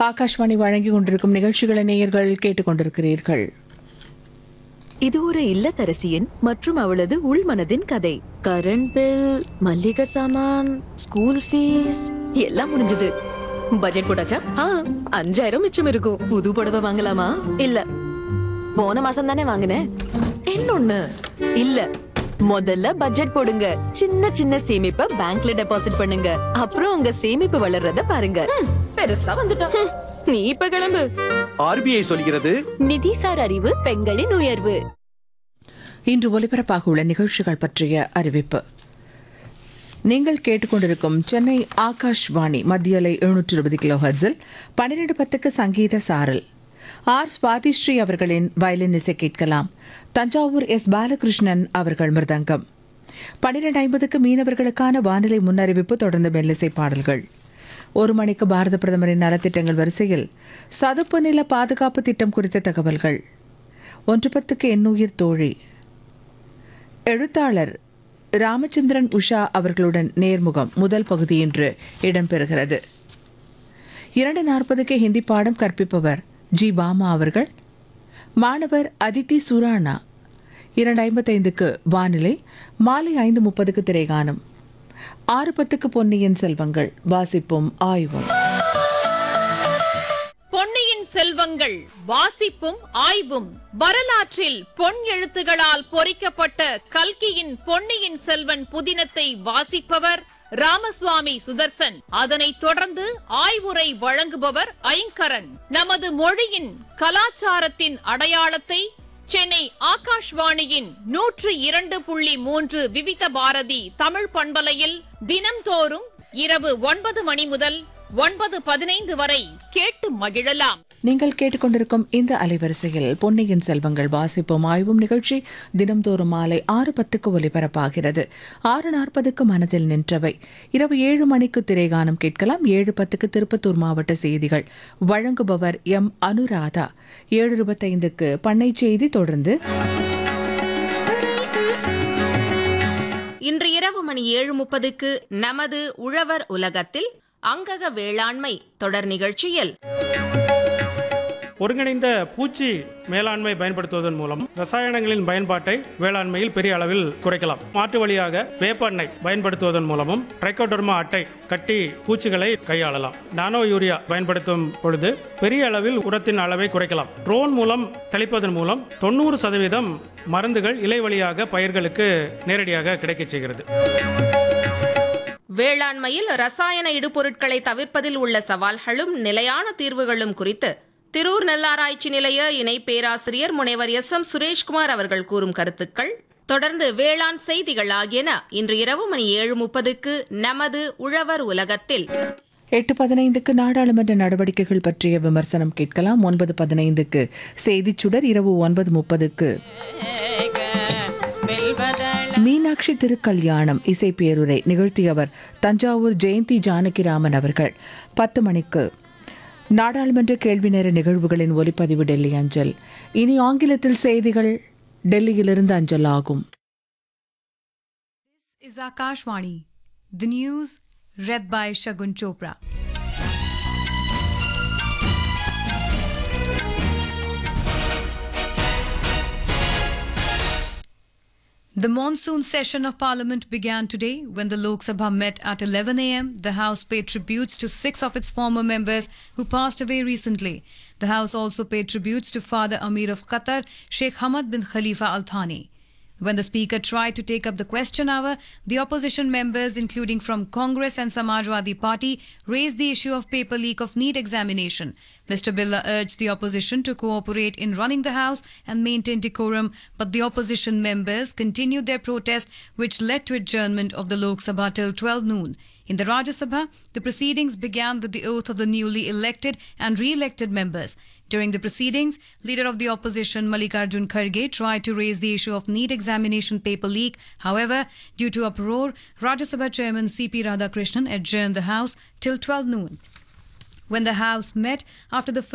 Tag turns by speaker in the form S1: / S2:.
S1: ஆகாஷ்வாணி வழங்கிக் கொண்டிருக்கும் நிகழ்ச்சிகளை நேயர்கள் கேட்டுக்கொண்டிருக்கிறீர்கள்
S2: இது ஒரு இல்லத்தரசியின் மற்றும் அவளது உள்மனதின் கதை கரண்ட் பில் மல்லிகை சாமான் ஸ்கூல் ஃபீஸ் எல்லாம் முடிஞ்சது பட்ஜெட் போட்டாச்சா ஆ அஞ்சாயிரம் மிச்சம் இருக்கும் புது புடவை வாங்கலாமா இல்ல போன மாசம் தானே வாங்கினேன் இன்னொன்னு இல்ல முதல்ல பட்ஜெட் போடுங்க சின்ன சின்ன சேமிப்பை பேங்க்ல டெபாசிட் பண்ணுங்க அப்புறம் உங்க சேமிப்பு வளர்றத பாருங்க ம், பெருசா வந்துட்டோம் ம், நீ இப்ப கிளம்பு
S3: ஆர்பிஐ சொல்கிறது
S2: நிதிசார் அறிவு பெண்களின் உயர்வு
S1: இன்று ஒலிபரப்பாக உள்ள நிகழ்ச்சிகள் பற்றிய அறிவிப்பு நீங்கள் கேட்டுக்கொண்டிருக்கும் சென்னை ஆகாஷ்வாணி மத்தியலை எழுநூற்று இருபது கிலோ ஹர்ட்ஸில் பன்னிரண்டு பத்துக்கு சங்கீத சாரல் ஆர் ஸ்வாதிஸ்ரீ அவர்களின் வயலின் இசை கேட்கலாம் தஞ்சாவூர் எஸ் பாலகிருஷ்ணன் அவர்கள் மிருதங்கம் பன்னிரண்டு ஐம்பதுக்கு மீனவர்களுக்கான வானிலை முன்னறிவிப்பு தொடர்ந்து மெல்லிசை பாடல்கள் ஒரு மணிக்கு பாரத பிரதமரின் நலத்திட்டங்கள் வரிசையில் சதுப்பு நில பாதுகாப்பு திட்டம் குறித்த தகவல்கள் ஒன்று பத்துக்கு எண்ணுயிர் தோழி எழுத்தாளர் ராமச்சந்திரன் உஷா அவர்களுடன் நேர்முகம் முதல் பகுதி இன்று இடம்பெறுகிறது இரண்டு நாற்பதுக்கு ஹிந்தி பாடம் கற்பிப்பவர் ஜி பாமா அவர்கள் மாணவர் அதித்தி சுரானா இரண்டு ஐம்பத்தைந்துக்கு வானிலை மாலை ஐந்து முப்பதுக்கு திரைகானம் ஆறு பத்துக்கு பொன்னியின் செல்வங்கள் வாசிப்பும் ஆய்வும்
S4: பொன்னியின் செல்வங்கள் வாசிப்பும் ஆய்வும் வரலாற்றில் பொன் எழுத்துகளால் பொறிக்கப்பட்ட கல்கியின் பொன்னியின் செல்வன் புதினத்தை வாசிப்பவர் ராமசுவாமி சுதர்சன் அதனைத் தொடர்ந்து ஆய்வுரை வழங்குபவர் ஐங்கரன் நமது மொழியின் கலாச்சாரத்தின் அடையாளத்தை சென்னை ஆகாஷ்வாணியின் நூற்று இரண்டு புள்ளி மூன்று விவித பாரதி தமிழ் பண்பலையில் தினம்தோறும் இரவு ஒன்பது மணி முதல் ஒன்பது பதினைந்து வரை கேட்டு மகிழலாம்
S1: நீங்கள் கேட்டுக்கொண்டிருக்கும் இந்த அலைவரிசையில் பொன்னியின் செல்வங்கள் வாசிப்பும் ஆய்வும் நிகழ்ச்சி தினம்தோறும் மாலை ஆறு பத்துக்கு ஒலிபரப்பாகிறது ஆறு நாற்பதுக்கு மனதில் நின்றவை இரவு ஏழு மணிக்கு திரைகானம் கேட்கலாம் ஏழு பத்துக்கு திருப்பத்தூர் மாவட்ட செய்திகள் வழங்குபவர் எம் அனுராதா ஏழு இருபத்தைந்துக்கு பண்ணை செய்தி தொடர்ந்து
S5: இன்று இரவு மணி ஏழு முப்பதுக்கு நமது உழவர் உலகத்தில் அங்கக வேளாண்மை தொடர் நிகழ்ச்சியில்
S6: ஒருங்கிணைந்த பூச்சி மேலாண்மை பயன்படுத்துவதன் மூலம் ரசாயனங்களின் பயன்பாட்டை வேளாண்மையில் பெரிய அளவில் குறைக்கலாம் மாற்று வழியாக வேப்பெண்ணெய் பயன்படுத்துவதன் மூலமும் ட்ரைகோடர்மா அட்டை கட்டி பூச்சிகளை கையாளலாம் நானோ யூரியா பயன்படுத்தும் பொழுது பெரிய அளவில் உரத்தின் அளவை குறைக்கலாம் ட்ரோன் மூலம் தெளிப்பதன் மூலம் தொண்ணூறு சதவீதம் மருந்துகள் இலை வழியாக பயிர்களுக்கு நேரடியாக கிடைக்கச் செய்கிறது
S5: வேளாண்மையில் ரசாயன இடுபொருட்களை தவிர்ப்பதில் உள்ள சவால்களும் நிலையான தீர்வுகளும் குறித்து திரூர் நெல்லாராய்ச்சி நிலைய இணை பேராசிரியர் முனைவர் எஸ் எம் சுரேஷ்குமார் அவர்கள் கூறும் கருத்துக்கள் தொடர்ந்து வேளாண் செய்திகள் ஆகியன இன்று இரவு மணி ஏழு முப்பதுக்கு நமது உழவர் உலகத்தில்
S1: எட்டு பதினைந்துக்கு நாடாளுமன்ற நடவடிக்கைகள் பற்றிய விமர்சனம் கேட்கலாம் ஒன்பது பதினைந்துக்கு செய்திச் சுடர் இரவு ஒன்பது முப்பதுக்கு மீனாட்சி திருக்கல்யாணம் இசை பேருரை நிகழ்த்தியவர் தஞ்சாவூர் ஜெயந்தி ஜானகிராமன் அவர்கள் பத்து மணிக்கு நாடாளுமன்ற கேள்வி நேர நிகழ்வுகளின் ஒலிப்பதிவு டெல்லி அஞ்சல் இனி ஆங்கிலத்தில் செய்திகள் டெல்லியிலிருந்து அஞ்சல் ஆகும்
S7: is Akashvani. The news read by Shagun Chopra. The monsoon session of Parliament began today when the Lok Sabha met at 11 am. The House paid tributes to six of its former members who passed away recently. The House also paid tributes to Father Amir of Qatar, Sheikh Hamad bin Khalifa Al Thani. When the Speaker tried to take up the question hour, the opposition members, including from Congress and Samajwadi Party, raised the issue of paper leak of NEET examination. Mr. Billa urged the opposition to cooperate in running the House and maintain decorum, but the opposition members continued their protest, which led to adjournment of the Lok Sabha till 12 noon. In the Rajya Sabha, the proceedings began with the oath of the newly elected and re-elected members. During the proceedings, leader of the opposition Mallikarjun Kharge tried to raise the issue of NEET examination paper leak. However, due to uproar, Rajya Sabha chairman CP Radhakrishnan adjourned the house till 12 noon. When the House met after the